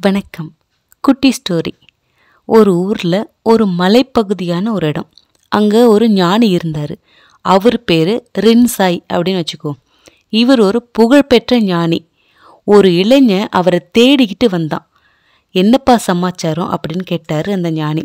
வணக்கம் குட்டி ஸ்டோரி ஒரு ஊரில் ஒரு மலைப்பகுதியான ஒரு இடம் அங்கே ஒரு ஞானி இருந்தார் அவர் பேர் ரின்சாய் அப்படின்னு வச்சுக்கோ இவர் ஒரு புகழ்பெற்ற ஞானி ஒரு இளைஞன் அவரை தேடிக்கிட்டு வந்தான் என்னப்பா சமாச்சாரம் அப்படின்னு கேட்டார் அந்த ஞானி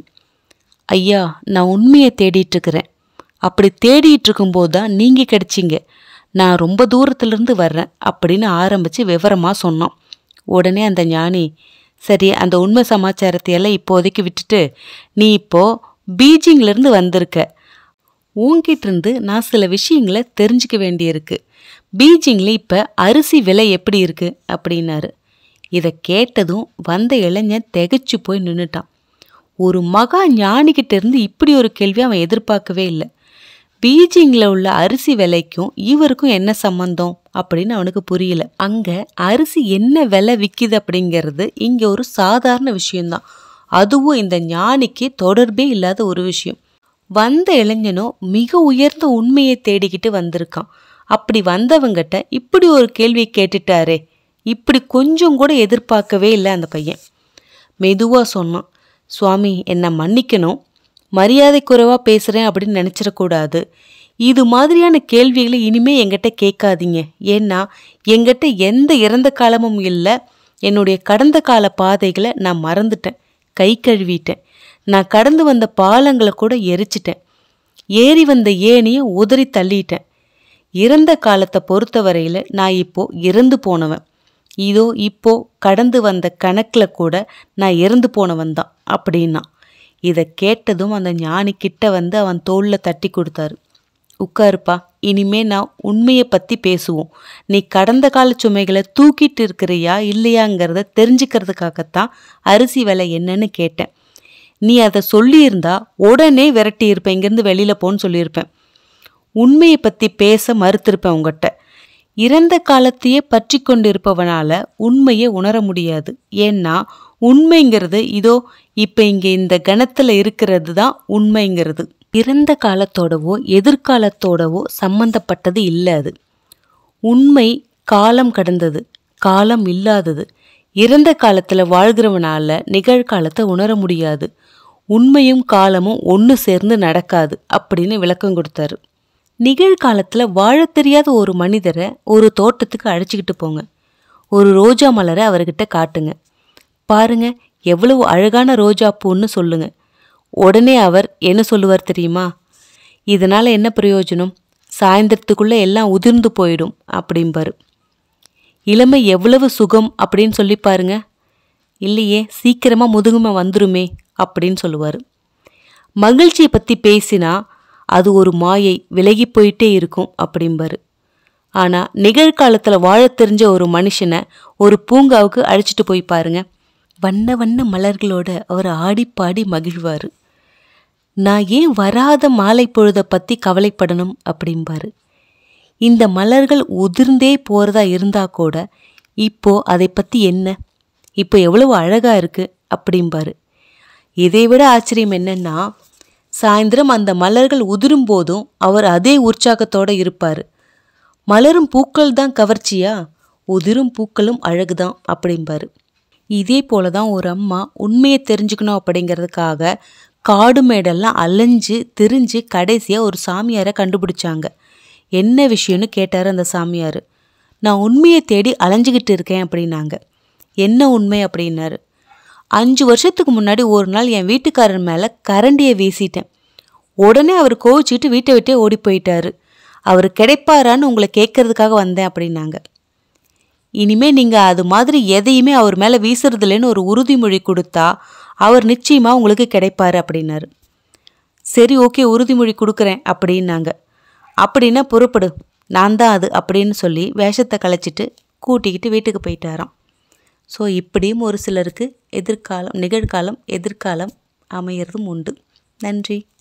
ஐயா நான் உண்மையை தேடிட்டு இருக்கிறேன் அப்படி தேடிட்டு இருக்கும்போது தான் நீங்கள் கிடைச்சிங்க நான் ரொம்ப தூரத்துலேருந்து வர்றேன் அப்படின்னு ஆரம்பித்து விவரமாக சொன்னான் உடனே அந்த ஞானி சரி அந்த உண்மை சமாச்சாரத்தை எல்லாம் இப்போதைக்கு விட்டுட்டு நீ இப்போ பீஜிங்லேருந்து வந்திருக்க உன்கிட்ட இருந்து நான் சில விஷயங்களை தெரிஞ்சுக்க வேண்டியிருக்கு பீஜிங்கில் இப்போ அரிசி விலை எப்படி இருக்கு அப்படின்னாரு இதை கேட்டதும் வந்த இளைஞன் திகைச்சு போய் நின்றுட்டான் ஒரு மகா ஞானிகிட்ட இருந்து இப்படி ஒரு கேள்வி அவன் எதிர்பார்க்கவே இல்லை பீஜிங்கில் உள்ள அரிசி விலைக்கும் இவருக்கும் என்ன சம்பந்தம் அப்படின்னு அவனுக்கு புரியல அங்க அரிசி என்ன விலை விற்கிது அப்படிங்கிறது இங்க ஒரு சாதாரண விஷயம்தான் அதுவும் இந்த ஞானிக்கு தொடர்பே இல்லாத ஒரு விஷயம் வந்த இளைஞனும் மிக உயர்ந்த உண்மையை தேடிக்கிட்டு வந்திருக்கான் அப்படி வந்தவங்கிட்ட இப்படி ஒரு கேள்வியை கேட்டுட்டாரே இப்படி கொஞ்சம் கூட எதிர்பார்க்கவே இல்லை அந்த பையன் மெதுவா சொன்னான் சுவாமி என்னை மன்னிக்கணும் மரியாதை குறைவா பேசுறேன் அப்படின்னு நினைச்சிடக்கூடாது இது மாதிரியான கேள்விகளை இனிமே என்கிட்ட கேட்காதீங்க ஏன்னா என்கிட்ட எந்த இறந்த காலமும் இல்லை என்னுடைய கடந்த கால பாதைகளை நான் மறந்துட்டேன் கை கழுவிட்டேன் நான் கடந்து வந்த பாலங்களை கூட எரிச்சிட்டேன் ஏறி வந்த ஏணியை உதறி தள்ளிட்டேன் இறந்த காலத்தை பொறுத்தவரையில் நான் இப்போ இறந்து போனவன் இதோ இப்போ கடந்து வந்த கணக்கில் கூட நான் இறந்து போனவன் தான் அப்படின்னா இதை கேட்டதும் அந்த ஞானி கிட்ட வந்து அவன் தோளில் தட்டி கொடுத்தாரு உட்காருப்பா இனிமே நான் உண்மையை பற்றி பேசுவோம் நீ கடந்த கால சுமைகளை தூக்கிட்டு இருக்கிறியா இல்லையாங்கிறத தெரிஞ்சுக்கிறதுக்காகத்தான் அரிசி விலை என்னன்னு கேட்டேன் நீ அதை சொல்லியிருந்தா உடனே விரட்டி இருப்பேன் இங்கேருந்து வெளியில் போன்னு சொல்லியிருப்பேன் உண்மையை பற்றி பேச மறுத்திருப்பேன் உங்ககிட்ட இறந்த காலத்தையே பற்றி கொண்டிருப்பவனால உண்மையை உணர முடியாது ஏன்னா உண்மைங்கிறது இதோ இப்போ இங்கே இந்த கணத்தில் இருக்கிறது தான் உண்மைங்கிறது இறந்த காலத்தோடவோ எதிர்காலத்தோடவோ சம்பந்தப்பட்டது இல்லை அது உண்மை காலம் கடந்தது காலம் இல்லாதது இறந்த காலத்தில் வாழ்கிறவனால நிகழ்காலத்தை உணர முடியாது உண்மையும் காலமும் ஒன்று சேர்ந்து நடக்காது அப்படின்னு விளக்கம் கொடுத்தாரு நிகழ்காலத்தில் வாழத் தெரியாத ஒரு மனிதரை ஒரு தோட்டத்துக்கு அழைச்சிக்கிட்டு போங்க ஒரு ரோஜா மலரை அவர்கிட்ட காட்டுங்க பாருங்க எவ்வளவு அழகான ரோஜா பூன்னு சொல்லுங்க உடனே அவர் என்ன சொல்லுவார் தெரியுமா இதனால என்ன பிரயோஜனம் சாயந்தரத்துக்குள்ள எல்லாம் உதிர்ந்து போயிடும் அப்படிம்பாரு இளமை எவ்வளவு சுகம் அப்படின்னு சொல்லி பாருங்க இல்லையே சீக்கிரமா முதுகுமை வந்துருமே அப்படின்னு சொல்லுவார் மகிழ்ச்சியை பற்றி பேசினா அது ஒரு மாயை விலகி போயிட்டே இருக்கும் அப்படிம்பாரு ஆனால் நிகழ்காலத்தில் வாழத் தெரிஞ்ச ஒரு மனுஷனை ஒரு பூங்காவுக்கு அழைச்சிட்டு போய் பாருங்க வண்ண வண்ண மலர்களோட அவர் ஆடிப்பாடி மகிழ்வார் நான் ஏன் வராத மாலை பொழுதை பற்றி கவலைப்படணும் அப்படிம்பாரு இந்த மலர்கள் உதிர்ந்தே போகிறதா இருந்தா கூட இப்போ அதை பற்றி என்ன இப்போ எவ்வளவு அழகா இருக்கு அப்படிம்பாரு இதை விட ஆச்சரியம் என்னன்னா சாயந்தரம் அந்த மலர்கள் உதிரும் போதும் அவர் அதே உற்சாகத்தோட இருப்பார் மலரும் பூக்கள் தான் கவர்ச்சியா உதிரும் பூக்களும் அழகுதான் அப்படிம்பாரு இதே போல தான் ஒரு அம்மா உண்மையை தெரிஞ்சுக்கணும் அப்படிங்கிறதுக்காக காடு மேடெல்லாம் அலைஞ்சு திரிஞ்சு கடைசியாக ஒரு சாமியாரை கண்டுபிடிச்சாங்க என்ன விஷயம்னு கேட்டார் அந்த சாமியார் நான் உண்மையை தேடி அலைஞ்சிக்கிட்டு இருக்கேன் அப்படின்னாங்க என்ன உண்மை அப்படின்னாரு அஞ்சு வருஷத்துக்கு முன்னாடி ஒரு நாள் என் வீட்டுக்காரர் மேலே கரண்டியை வீசிட்டேன் உடனே அவர் கோவிச்சிட்டு வீட்டை விட்டே ஓடி போயிட்டாரு அவர் கிடைப்பாரான்னு உங்களை கேட்கறதுக்காக வந்தேன் அப்படின்னாங்க இனிமே நீங்க அது மாதிரி எதையுமே அவர் மேல வீசுறதில்லைன்னு ஒரு உறுதிமொழி கொடுத்தா அவர் நிச்சயமா உங்களுக்கு கிடைப்பாரு அப்படின்னாரு சரி ஓகே உறுதிமொழி கொடுக்குறேன் அப்படின்னாங்க அப்படின்னா பொறுப்படு நான் தான் அது அப்படின்னு சொல்லி வேஷத்தை கலைச்சிட்டு கூட்டிக்கிட்டு வீட்டுக்கு போயிட்டாராம் ஸோ இப்படியும் ஒரு சிலருக்கு எதிர்காலம் நிகழ்காலம் எதிர்காலம் அமையிறதும் உண்டு நன்றி